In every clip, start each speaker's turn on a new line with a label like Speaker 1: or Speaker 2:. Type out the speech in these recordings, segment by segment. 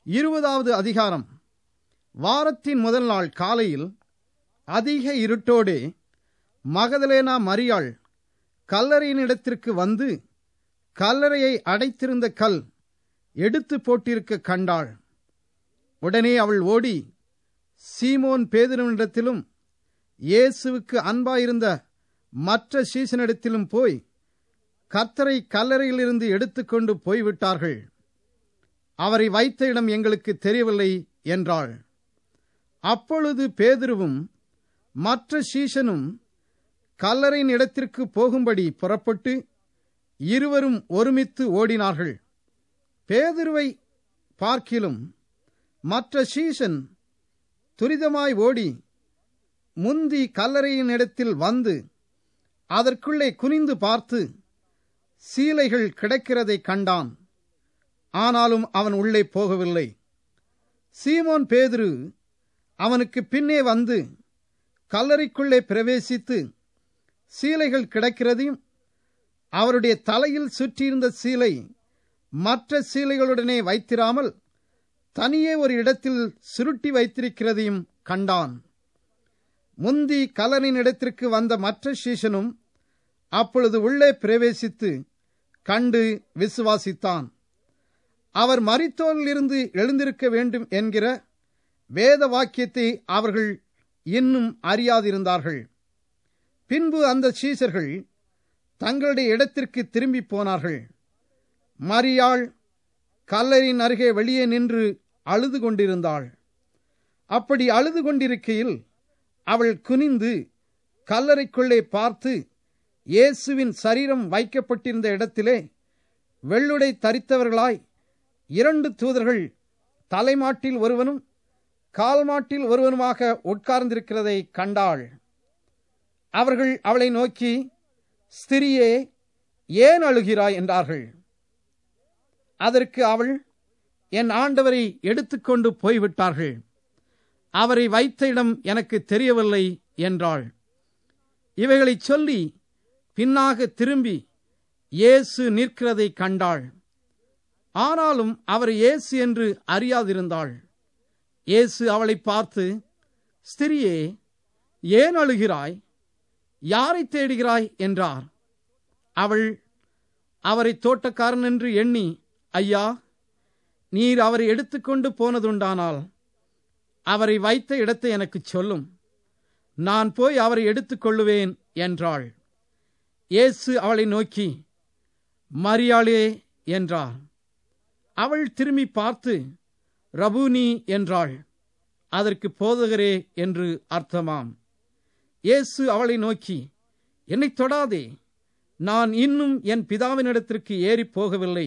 Speaker 1: இருபதாவது அதிகாரம் வாரத்தின் முதல் நாள் காலையில் அதிக இருட்டோடே மகதலேனா மரியாள் கல்லறையினிடத்திற்கு வந்து கல்லறையை அடைத்திருந்த கல் எடுத்து போட்டிருக்க கண்டாள் உடனே அவள் ஓடி சீமோன் பேதனிடத்திலும் இயேசுவுக்கு அன்பாயிருந்த மற்ற சீசனிடத்திலும் போய் கர்த்தரை கல்லறையிலிருந்து எடுத்துக்கொண்டு போய்விட்டார்கள் அவரை வைத்த இடம் எங்களுக்கு தெரியவில்லை என்றாள் அப்பொழுது பேதுருவும் மற்ற சீசனும் கல்லறையின் இடத்திற்கு போகும்படி புறப்பட்டு இருவரும் ஒருமித்து ஓடினார்கள் பேதுருவை பார்க்கிலும் மற்ற சீசன் துரிதமாய் ஓடி முந்தி கல்லறையின் இடத்தில் வந்து அதற்குள்ளே குனிந்து பார்த்து சீலைகள் கிடைக்கிறதை கண்டான் ஆனாலும் அவன் உள்ளே போகவில்லை சீமோன் பேதுரு அவனுக்கு பின்னே வந்து கல்லறைக்குள்ளே பிரவேசித்து சீலைகள் கிடக்கிறதையும் அவருடைய தலையில் சுற்றியிருந்த சீலை மற்ற சீலைகளுடனே வைத்திராமல் தனியே ஒரு இடத்தில் சுருட்டி வைத்திருக்கிறதையும் கண்டான் முந்தி கலனின் இடத்திற்கு வந்த மற்ற சீசனும் அப்பொழுது உள்ளே பிரவேசித்து கண்டு விசுவாசித்தான் அவர் மரித்தோரிலிருந்து எழுந்திருக்க வேண்டும் என்கிற வேத வாக்கியத்தை அவர்கள் இன்னும் அறியாதிருந்தார்கள் பின்பு அந்த சீசர்கள் தங்களுடைய இடத்திற்கு திரும்பி போனார்கள் மரியாள் கல்லரின் அருகே வெளியே நின்று அழுது கொண்டிருந்தாள் அப்படி அழுது கொண்டிருக்கையில் அவள் குனிந்து கல்லறைக்குள்ளே பார்த்து இயேசுவின் சரீரம் வைக்கப்பட்டிருந்த இடத்திலே வெள்ளுடை தரித்தவர்களாய் இரண்டு தூதர்கள் தலைமாட்டில் ஒருவனும் கால்மாட்டில் ஒருவனுமாக உட்கார்ந்திருக்கிறதை கண்டாள் அவர்கள் அவளை நோக்கி ஸ்திரியே ஏன் அழுகிறாய் என்றார்கள் அதற்கு அவள் என் ஆண்டவரை எடுத்துக்கொண்டு போய்விட்டார்கள் அவரை வைத்த இடம் எனக்கு தெரியவில்லை என்றாள் இவைகளை சொல்லி பின்னாக திரும்பி இயேசு நிற்கிறதை கண்டாள் ஆனாலும் அவர் இயேசு என்று அறியாதிருந்தாள் இயேசு அவளை பார்த்து ஸ்திரியே ஏன் அழுகிறாய் யாரை தேடுகிறாய் என்றார் அவள் அவரை தோட்டக்காரன் என்று எண்ணி ஐயா நீர் அவரை எடுத்துக்கொண்டு போனதுண்டானால் அவரை வைத்த இடத்தை எனக்குச் சொல்லும் நான் போய் அவரை எடுத்துக்கொள்ளுவேன் என்றாள் இயேசு அவளை நோக்கி மரியாளே என்றார் அவள் திரும்பி பார்த்து ரபூனி என்றாள் அதற்கு போதகரே என்று அர்த்தமாம் இயேசு அவளை நோக்கி என்னை தொடாதே நான் இன்னும் என் பிதாவினிடத்திற்கு ஏறிப் போகவில்லை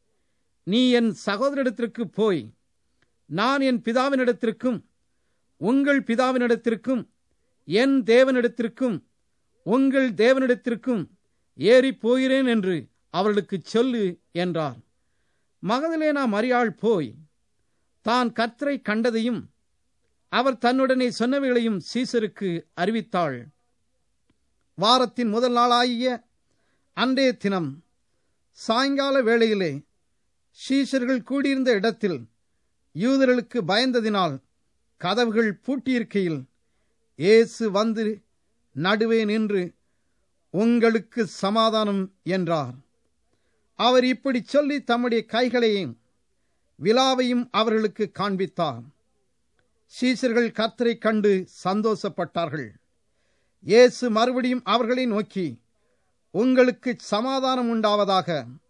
Speaker 1: நீ என் சகோதரிடத்திற்கு போய் நான் என் பிதாவினிடத்திற்கும் உங்கள் பிதாவினிடத்திற்கும் என் தேவனிடத்திற்கும் உங்கள் தேவனிடத்திற்கும் ஏறிப் போகிறேன் என்று அவர்களுக்கு சொல்லு என்றார் மகதலேனா மரியாள் போய் தான் கர்த்தரை கண்டதையும் அவர் தன்னுடனே சொன்னவைகளையும் சீசருக்கு அறிவித்தாள் வாரத்தின் முதல் நாளாகிய அன்றைய தினம் சாயங்கால வேளையிலே சீஷர்கள் கூடியிருந்த இடத்தில் யூதர்களுக்கு பயந்ததினால் கதவுகள் பூட்டியிருக்கையில் இயேசு வந்து நடுவே நின்று உங்களுக்கு சமாதானம் என்றார் அவர் இப்படி சொல்லி தம்முடைய கைகளையும் விழாவையும் அவர்களுக்கு காண்பித்தார் சீசர்கள் கர்த்தரை கண்டு சந்தோஷப்பட்டார்கள் இயேசு மறுபடியும் அவர்களை நோக்கி உங்களுக்கு சமாதானம் உண்டாவதாக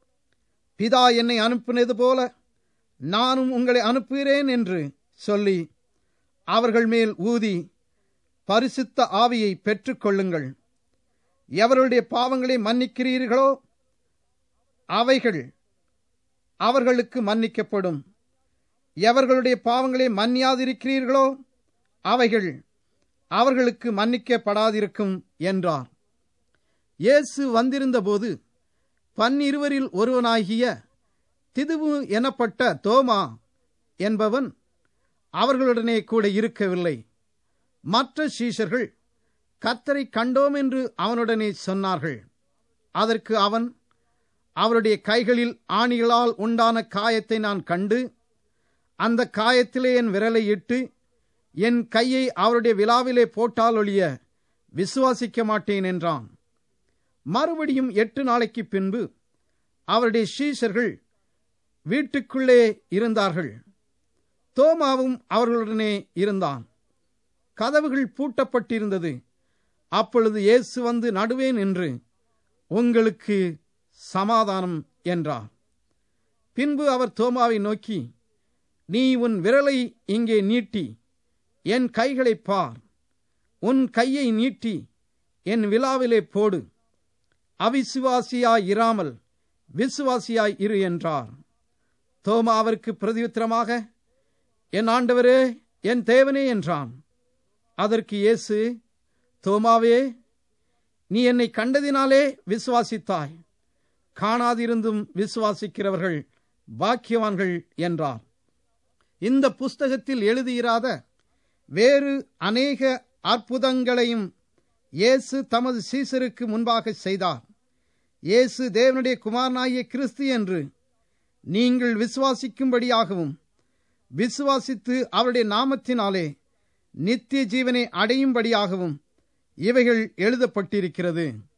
Speaker 1: பிதா என்னை அனுப்பினது போல நானும் உங்களை அனுப்புகிறேன் என்று சொல்லி அவர்கள் மேல் ஊதி பரிசுத்த ஆவியை பெற்றுக்கொள்ளுங்கள் எவருடைய பாவங்களை மன்னிக்கிறீர்களோ அவைகள் அவர்களுக்கு மன்னிக்கப்படும் எவர்களுடைய பாவங்களை மன்னியாதிருக்கிறீர்களோ அவைகள் அவர்களுக்கு மன்னிக்கப்படாதிருக்கும் என்றார் இயேசு வந்திருந்தபோது பன்னிருவரில் ஒருவனாகிய திதுவு எனப்பட்ட தோமா என்பவன் அவர்களுடனே கூட இருக்கவில்லை மற்ற சீஷர்கள் கர்த்தரை கண்டோம் என்று அவனுடனே சொன்னார்கள் அதற்கு அவன் அவருடைய கைகளில் ஆணிகளால் உண்டான காயத்தை நான் கண்டு அந்த காயத்திலே என் விரலை இட்டு என் கையை அவருடைய விழாவிலே போட்டால் ஒழிய விசுவாசிக்க மாட்டேன் என்றான் மறுபடியும் எட்டு நாளைக்கு பின்பு அவருடைய சீஷர்கள் வீட்டுக்குள்ளே இருந்தார்கள் தோமாவும் அவர்களுடனே இருந்தான் கதவுகள் பூட்டப்பட்டிருந்தது அப்பொழுது இயேசு வந்து நடுவே நின்று உங்களுக்கு சமாதானம் என்றார் பின்பு அவர் தோமாவை நோக்கி நீ உன் விரலை இங்கே நீட்டி என் கைகளை பார் உன் கையை நீட்டி என் விழாவிலே போடு அவிசுவாசியாய் இராமல் விசுவாசியாய் இரு என்றார் தோமா அவருக்கு பிரதியுத்தரமாக என் ஆண்டவரே என் தேவனே என்றான் அதற்கு இயேசு தோமாவே நீ என்னை கண்டதினாலே விசுவாசித்தாய் காணாதிருந்தும் விசுவாசிக்கிறவர்கள் பாக்கியவான்கள் என்றார் இந்த புஸ்தகத்தில் எழுதியிராத வேறு அநேக அற்புதங்களையும் இயேசு தமது சீசருக்கு முன்பாக செய்தார் இயேசு தேவனுடைய குமாரனாகிய கிறிஸ்து என்று நீங்கள் விசுவாசிக்கும்படியாகவும் விசுவாசித்து அவருடைய நாமத்தினாலே நித்திய ஜீவனை அடையும்படியாகவும் இவைகள் எழுதப்பட்டிருக்கிறது